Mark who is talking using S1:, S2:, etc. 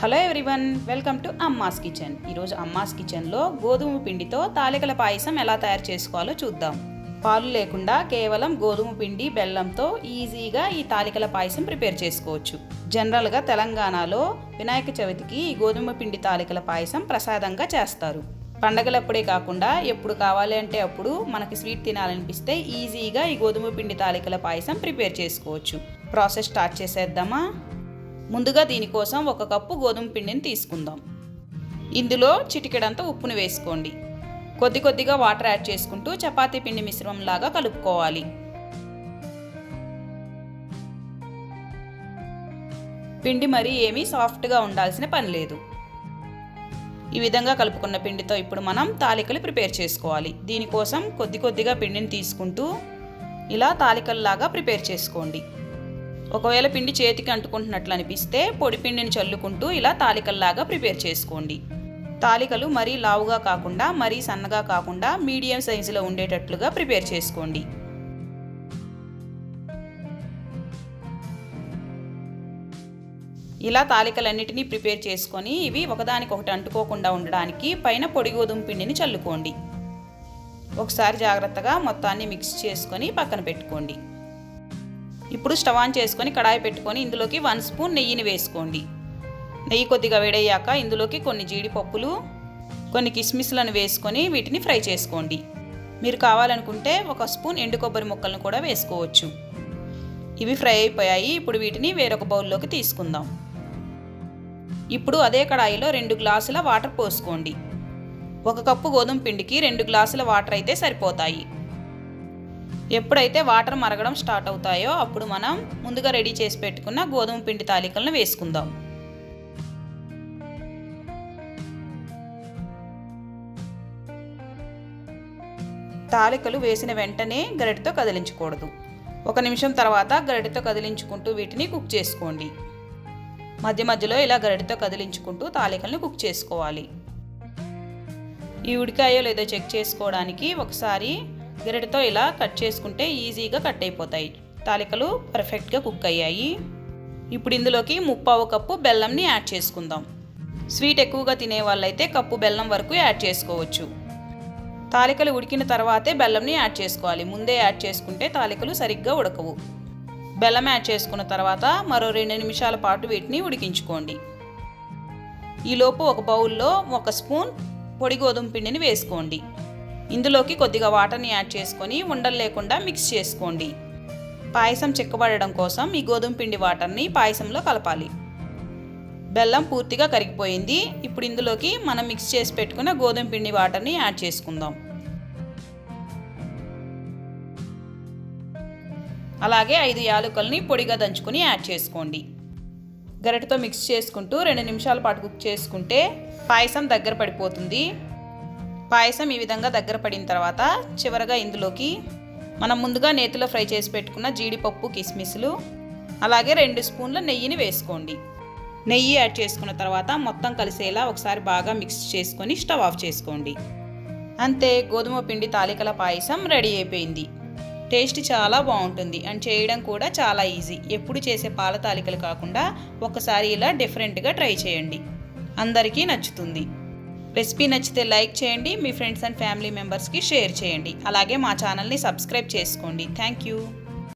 S1: hello everyone welcome to Amma's kitchen ఈరోజు అమ్మాస్ కిచెన్లో గోధుమ పిండితో తాలికల పాయసం ఎలా తయారు చేసుకోవాలో చూద్దాం పాలు లేకుండా కేవలం గోధుమ పిండి బెల్లంతో ఈజీగా ఈ తాలికల పాయసం ప్రిపేర్ చేసుకోవచ్చు జనరల్గా తెలంగాణలో వినాయక చవితికి ఈ గోధుమ పిండి తాలికల పాయసం ప్రసాదంగా చేస్తారు పండగలప్పుడే కాకుండా ఎప్పుడు కావాలి అంటే అప్పుడు మనకి స్వీట్ తినాలనిపిస్తే ఈజీగా ఈ గోధుమ పిండి తాలికల పాయసం ప్రిపేర్ చేసుకోవచ్చు ప్రాసెస్ స్టార్ట్ చేసేద్దామా ముందుగా దీనికోసం ఒక కప్పు గోధుమ పిండిని తీసుకుందాం ఇందులో చిటికెడంత ఉప్పును వేసుకోండి కొద్ది కొద్దిగా వాటర్ యాడ్ చేసుకుంటూ చపాతీ పిండి మిశ్రమం లాగా కలుపుకోవాలి పిండి మరీ ఏమీ సాఫ్ట్గా ఉండాల్సిన పని లేదు ఈ విధంగా కలుపుకున్న పిండితో ఇప్పుడు మనం తాలికలు ప్రిపేర్ చేసుకోవాలి దీనికోసం కొద్ది కొద్దిగా పిండిని తీసుకుంటూ ఇలా తాలికల్లాగా ప్రిపేర్ చేసుకోండి ఒకవేళ పిండి చేతికి అంటుకుంటున్నట్లు అనిపిస్తే పొడి పిండిని చల్లుకుంటూ ఇలా తాలికల్లాగా ప్రిపేర్ చేసుకోండి తాలికలు మరీ లావుగా కాకుండా మరీ సన్నగా కాకుండా మీడియం సైజులో ఉండేటట్లుగా ప్రిపేర్ చేసుకోండి ఇలా తాలికలన్నిటినీ ప్రిపేర్ చేసుకొని ఇవి ఒకదానికొకటి అంటుకోకుండా ఉండడానికి పైన పొడి గోధుమ పిండిని చల్లుకోండి ఒకసారి జాగ్రత్తగా మొత్తాన్ని మిక్స్ చేసుకొని పక్కన పెట్టుకోండి ఇప్పుడు స్టవ్ ఆన్ చేసుకొని కడాయి పెట్టుకొని ఇందులోకి వన్ స్పూన్ నెయ్యిని వేసుకోండి నెయ్యి కొద్దిగా వేడయ్యాక ఇందులోకి కొన్ని జీడిపప్పులు కొన్ని కిస్మిస్లను వేసుకొని వీటిని ఫ్రై చేసుకోండి మీరు కావాలనుకుంటే ఒక స్పూన్ ఎండు కొబ్బరి ముక్కలను కూడా వేసుకోవచ్చు ఇవి ఫ్రై అయిపోయాయి ఇప్పుడు వీటిని వేరొక బౌల్లోకి తీసుకుందాం ఇప్పుడు అదే కడాయిలో రెండు గ్లాసుల వాటర్ పోసుకోండి ఒక కప్పు గోధుమ పిండికి రెండు గ్లాసుల వాటర్ అయితే సరిపోతాయి ఎప్పుడైతే వాటర్ మరగడం స్టార్ట్ అవుతాయో అప్పుడు మనం ముందుగా రెడీ చేసి పెట్టుకున్న గోధుమ పిండి తాలికలను వేసుకుందాం తాలికలు వేసిన వెంటనే గరిటతో కదిలించకూడదు ఒక నిమిషం తర్వాత గరిటతో కదిలించుకుంటూ వీటిని కుక్ చేసుకోండి మధ్య మధ్యలో ఇలా గరిటతో కదిలించుకుంటూ తాలికలను కుక్ చేసుకోవాలి ఈ ఉడికాయో లేదో చెక్ చేసుకోవడానికి ఒకసారి గరిటతో ఇలా కట్ చేసుకుంటే ఈజీగా కట్ అయిపోతాయి తాలికలు పర్ఫెక్ట్గా కుక్ అయ్యాయి ఇప్పుడు ఇందులోకి ముప్పావు కప్పు బెల్లంని యాడ్ చేసుకుందాం స్వీట్ ఎక్కువగా తినే వాళ్ళైతే కప్పు బెల్లం వరకు యాడ్ చేసుకోవచ్చు తాలికలు ఉడికిన తర్వాతే బెల్లంని యాడ్ చేసుకోవాలి ముందే యాడ్ చేసుకుంటే తాలికలు సరిగ్గా ఉడకవు బెల్లం యాడ్ చేసుకున్న తర్వాత మరో రెండు నిమిషాల పాటు వీటిని ఉడికించుకోండి ఈలోపు ఒక బౌల్లో ఒక స్పూన్ పొడి గోధుమ పిండిని వేసుకోండి ఇందులోకి కొద్దిగా వాటర్ని యాడ్ చేసుకొని ఉండలు లేకుండా మిక్స్ చేసుకోండి పాయసం చిక్కబడడం కోసం ఈ గోధుమ పిండి వాటర్ని పాయసంలో కలపాలి బెల్లం పూర్తిగా కరిగిపోయింది ఇప్పుడు ఇందులోకి మనం మిక్స్ చేసి పెట్టుకున్న గోధుమ పిండి వాటర్ని యాడ్ చేసుకుందాం అలాగే ఐదు యాలకుల్ని పొడిగా దంచుకొని యాడ్ చేసుకోండి గరిటతో మిక్స్ చేసుకుంటూ రెండు నిమిషాల పాటు కుక్ చేసుకుంటే పాయసం దగ్గర పడిపోతుంది పాయసం ఈ విధంగా దగ్గర పడిన తర్వాత చివరగా ఇందులోకి మనం ముందుగా నేతిలో ఫ్రై చేసి పెట్టుకున్న జీడిపప్పు కిస్మిస్లు అలాగే రెండు స్పూన్ల నెయ్యిని వేసుకోండి నెయ్యి యాడ్ చేసుకున్న తర్వాత మొత్తం కలిసేలా ఒకసారి బాగా మిక్స్ చేసుకొని స్టవ్ ఆఫ్ చేసుకోండి అంతే గోధుమ పిండి తాలికల పాయసం రెడీ అయిపోయింది టేస్ట్ చాలా బాగుంటుంది అండ్ చేయడం కూడా చాలా ఈజీ ఎప్పుడు చేసే పాల తాలికలు కాకుండా ఒకసారి ఇలా డిఫరెంట్గా ట్రై చేయండి అందరికీ నచ్చుతుంది రెసిపీ నచ్చితే లైక్ చేయండి మీ ఫ్రెండ్స్ అండ్ ఫ్యామిలీ మెంబర్స్కి షేర్ చేయండి అలాగే మా ఛానల్ని సబ్స్క్రైబ్ చేసుకోండి థ్యాంక్ యూ